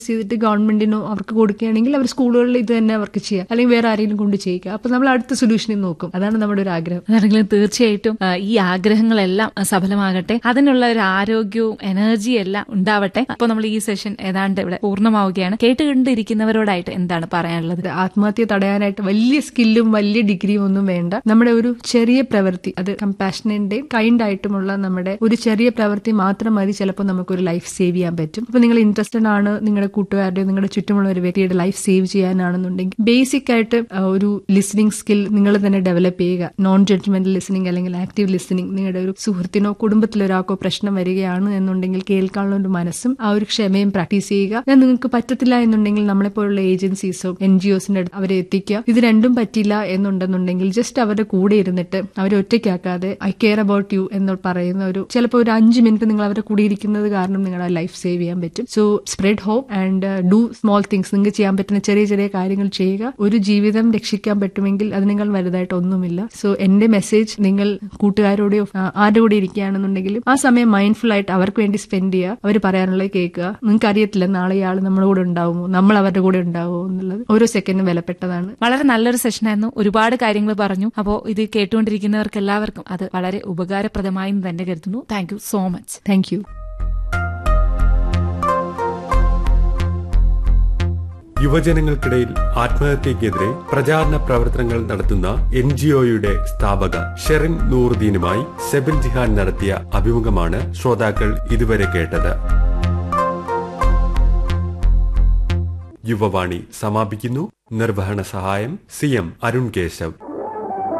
ചെയ്തിട്ട് ഗവൺമെന്റിനോ അവർക്ക് കൊടുക്കുകയാണെങ്കിൽ അവർ സ്കൂളുകളിൽ ഇത് തന്നെ അവർക്ക് ചെയ്യാം അല്ലെങ്കിൽ വേറെ ആരെങ്കിലും കൊണ്ട് ചെയ്യിക്കുക അപ്പൊ നമ്മൾ അടുത്ത സൊല്യൂഷനിൽ നോക്കും അതാണ് നമ്മുടെ ഒരു ആഗ്രഹം അതാണെങ്കിലും തീർച്ചയായിട്ടും ആ, ഈ ആഗ്രഹങ്ങളെല്ലാം ആ, സഫലമാകട്ടെ അതിനുള്ള ഒരു ആരോഗ്യവും എനർജിയും എല്ലാം ഉണ്ടാവട്ടെ അപ്പോൾ നമ്മൾ ഈ സെഷൻ ഏതാണ്ട് ഇവിടെ പൂർണ്ണമാവുകയാണ് കേട്ടുകൊണ്ടിരിക്കുന്നവരോടായിട്ട് എന്താണ് പറയാനുള്ളത് അത് ആത്മഹത്യ തടയാനായിട്ട് വലിയ സ്കില്ലും വലിയ ഡിഗ്രിയും ഒന്നും വേണ്ട നമ്മുടെ ഒരു ചെറിയ പ്രവൃത്തി അത് കമ്പാഷനന്റെയും കൈൻഡ് ആയിട്ടുമുള്ള നമ്മുടെ ഒരു ചെറിയ പ്രവൃത്തി മാത്രം മതി ചിലപ്പോൾ നമുക്കൊരു ലൈഫ് സേവ് ചെയ്യാൻ പറ്റും അപ്പൊ നിങ്ങൾ ഇൻട്രസ്റ്റഡ് ആണ് നിങ്ങളുടെ കൂട്ടുകാരുടെയോ നിങ്ങളുടെ ചുറ്റുമുള്ള ഒരു വ്യക്തിയുടെ ലൈഫ് സേവ് ചെയ്യാനാണെന്നുണ്ടെങ്കിൽ ബേസിക് ആയിട്ട് ആ, ഒരു ലിസണിങ് സ്കിൽ നിങ്ങൾ തന്നെ ഡെവലപ്പ് ചെയ്യുക നോൺ ജഡ്ജ്മെന്റൽ ലിസണിങ് അല്ലെങ്കിൽ ആക്റ്റീവ് ലിസണിങ് നിങ്ങളുടെ ഒരു സുഹൃത്തിനോ കുടുംബത്തിലൊരാൾക്കോ പ്രശ്നം വരികയാണ് എന്നുണ്ടെങ്കിൽ കേൾക്കാനുള്ള ഒരു മനസ്സും ആ ഒരു ക്ഷമയും പ്രാക്ടീസ് ചെയ്യുക ഞാൻ നിങ്ങൾക്ക് പറ്റത്തില്ല എന്നുണ്ടെങ്കിൽ നമ്മളെപ്പോലുള്ള ഏജൻസീസോ എൻ ജി ഒസിന്റെ അടുത്ത് അവരെ എത്തിക്കുക ഇത് രണ്ടും പറ്റില്ല എന്നുണ്ടെന്നുണ്ടെങ്കിൽ ജസ്റ്റ് അവരുടെ കൂടെ ഇരുന്നിട്ട് അവരെ ഒറ്റയ്ക്കാക്കാതെ ഐ കെയർ അബൌട്ട് യു എന്ന് പറയുന്ന ഒരു ചിലപ്പോൾ ഒരു അഞ്ച് മിനിറ്റ് നിങ്ങൾ അവരുടെ കൂടെ ഇരിക്കുന്നത് കാരണം നിങ്ങളുടെ ലൈഫ് സേവ് ചെയ്യാൻ പറ്റും so spread hope and do small things നിങ്ങൾക്ക് ചെയ്യാൻ പറ്റുന്ന ചെറിയ ചെറിയ കാര്യങ്ങൾ ചെയ്യുക ഒരു ജീവിതം രക്ഷിക്കാൻ പറ്റുമെങ്കിൽ അത് നിങ്ങൾ വലുതായിട്ട് ഒന്നുമില്ല സോ എന്റെ മെസ്സേജ് നിങ്ങൾ കൂട്ടുകാരോടെയോ ആ, ആരുടെ കൂടെ ഇരിക്കുകയാണെന്നുണ്ടെങ്കിലും ആ സമയം മൈൻഡ്ഫുൾ ആയിട്ട് അവർക്ക് വേണ്ടി സ്പെൻഡ് ചെയ്യുക അവർ പറയാനുള്ളത് കേൾക്കുക നിങ്ങൾക്ക് അറിയത്തില്ല നാളെ ഇയാൾ നമ്മുടെ കൂടെ ഉണ്ടാവുമോ നമ്മൾ അവരുടെ കൂടെ ഉണ്ടാവുമോ എന്നുള്ളത് ഓരോ സെക്കൻഡും വിലപ്പെട്ടതാണ് വളരെ നല്ലൊരു സെഷനായിരുന്നു ഒരുപാട് കാര്യങ്ങൾ പറഞ്ഞു അപ്പോൾ ഇത് കേട്ടുകൊണ്ടിരിക്കുന്നവർക്ക് എല്ലാവർക്കും അത് വളരെ ഉപകാരപ്രദമായി എന്ന് തന്നെ കരുതുന്നു thank you so much thank you യുവജനങ്ങൾക്കിടയിൽ ആത്മഹത്യക്കെതിരെ പ്രചാരണ പ്രവർത്തനങ്ങൾ നടത്തുന്ന എൻ ജി ഒയുടെ സ്ഥാപക ഷെറിൻ നൂറുദ്ദീനുമായി സെബിൽ ജിഹാൻ നടത്തിയ അഭിമുഖമാണ് ശ്രോതാക്കൾ ഇതുവരെ കേട്ടത് യുവവാണി സമാപിക്കുന്നു നിർവഹണ സഹായം സി എം അരുൺ കേശവ്